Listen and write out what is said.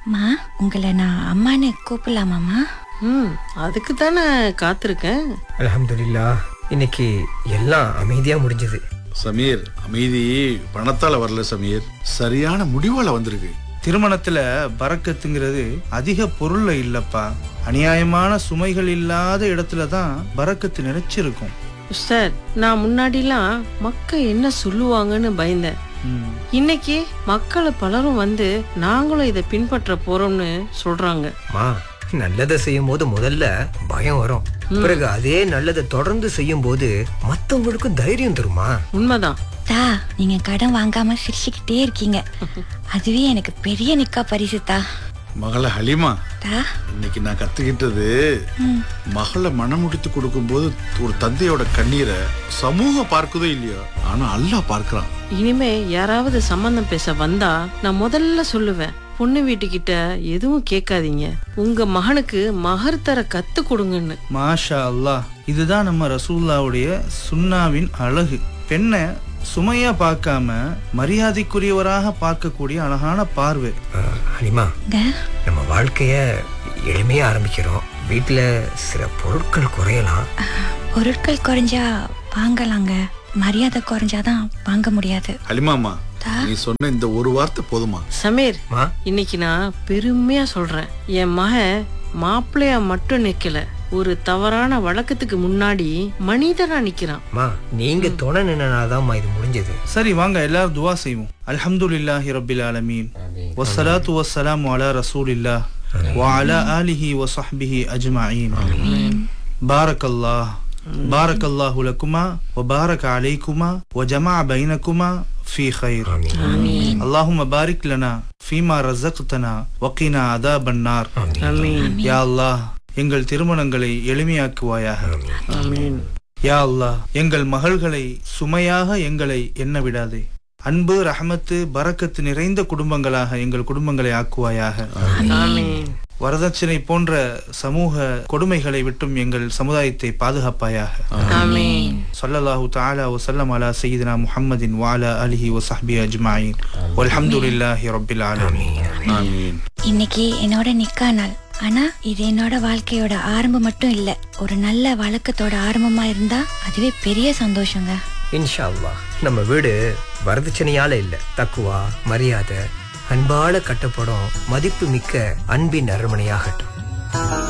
மா உங்களை நான் அம்மான்னு கூப்பிடலாமாம்மா ம் அதுக்கு தானே காத்திருக்கேன் அல்ஹம்துலில்லா இன்னைக்கு எல்லாம் அமைதியா முடிஞ்சது சமீர் அமைதி பணத்தால வரல சமீர் சரியான முடிவால வந்திருக்கு திருமணத்துல பறக்கத்துங்கிறது அதிக பொருள்ல இல்லப்பா அநியாயமான சுமைகள் இல்லாத இடத்துல தான் பறக்கத்து நினைச்சிருக்கும் சார் நான் முன்னாடிலாம் மக்க என்ன சொல்லுவாங்கன்னு பயந்தேன் ம். இன்னைக்கு மக்கள் பலரும் வந்து நாங்களும் இதை பின்பற்ற போறோம்னு சொல்றாங்க மா நல்லதை செய்யும் போது முதல்ல பயம் வரும் பிறகு அதே நல்லதை தொடர்ந்து செய்யும் போது மத்தவங்களுக்கும் தைரியம் தருமா உண்மைதான் தா நீங்க கடன் வாங்காம சிரிச்சுக்கிட்டே இருக்கீங்க அதுவே எனக்கு பெரிய நிக்கா பரிசு தா மகள ஹலிமா தா இன்னைக்கு நான் கத்துக்கிட்டது மகளை மனமுடித்து கொடுக்கும்போது ஒரு தந்தையோட கண்ணீரை சமூகம் பார்க்குதோ இல்லையோ ஆனா அல்லாஹ் பார்க்கறான் இனிமே யாராவது சம்பந்தம் பேச வந்தா நான் முதல்ல சொல்லுவேன் பொண்ணு வீட்டுக்கிட்ட எதுவும் கேட்காதீங்க உங்க மகனுக்கு மகர் தர கத்து கொடுங்கன்னு மாஷா அல்லாஹ் இதுதான் நம்ம ரசூல்லாவுடைய சுன்னாவின் அழகு பெண்ணை சுமையா பார்க்காம மரியாதைக்குரியவராக பார்க்கக்கூடிய அழகான பார்வை அஹ், ஹலிமா இங்க நம்ம வாழ்க்கைய எளிமையா ஆரம்பிக்கிறோம் வீட்டுல சில பொருட்கள் குறையலாம் பொருட்கள் குறைஞ்சா வாங்கலாங்க மரியாதை குறைஞ்சாதான் வாங்க முடியாது ஹலிமாமா நீ சொன்ன இந்த ஒரு வார்த்தை போதுமா சமீர் மா இன்னைக்கு நான் பெருமையா சொல்றேன் என் மகன் மாப்பிள்ளையா மட்டும் நிக்கல ஒரு தவறான வழக்கத்துக்கு முன்னாடி மனிதனா நிக்கிறான் மா நீங்க துணை நின்னாதாம்மா இது முடிஞ்சது சரி வாங்க எல்லாரும் துவா செய்வோம் அல்ஹம்துலில்லாஹி ரப்பில் ஆலமீன் வஸ்ஸலாத்து வஸ்ஸலாமு அலா ரசூலில்லாஹ் وعلى آله وصحبه أجمعين بارك الله بارك الله لكما وبارك عليكما وجمع بينكما في خير اللهم بارك لنا فيما رزقتنا وقنا عذاب النار ஆமீன் யா அல்லாஹ் எங்கள் திருமணங்களை எளிமையாக்குவாயாக ஆமீன் யா அல்லாஹ் எங்கள் மகள்களை சுமையாக எங்களை எண்ண விடாதே அன்பு ரஹமத்து பரக்கத்து நிறைந்த குடும்பங்களாக எங்கள் குடும்பங்களை ஆக்குவாயாக ஆமீன் வரதட்சணை போன்ற சமூக கொடுமைகளை விட்டும் எங்கள் சமுதாயத்தை பாதுகாப்பாயாக ஆமீன் ஸல்லல்லாஹு தஆலா வஸல்லம் அலா சய்யிதினா முஹம்மதின் வஅலா ஆலிஹி வஸஹ்பிஹி அஜ்மஈன் வல்ஹம்துலில்லாஹி ரப்பில் ஆலமீன் ஆமீன் இன்னைக்கு என்னோட நிக்கா நாள் ஆனா இது என்னோட வாழ்க்கையோட ஆரம்பம் மட்டும் இல்ல ஒரு நல்ல வழக்கத்தோட ஆரம்பமா இருந்தா அதுவே பெரிய சந்தோஷங்க இன்ஷா அல்லாஹ் நம்ம வீடு வரதட்சணையால இல்ல தக்குவா மரியாதை அன்பால கட்டப்படும் மதிப்பு மிக்க அன்பின் அரண்மனையாகட்டும்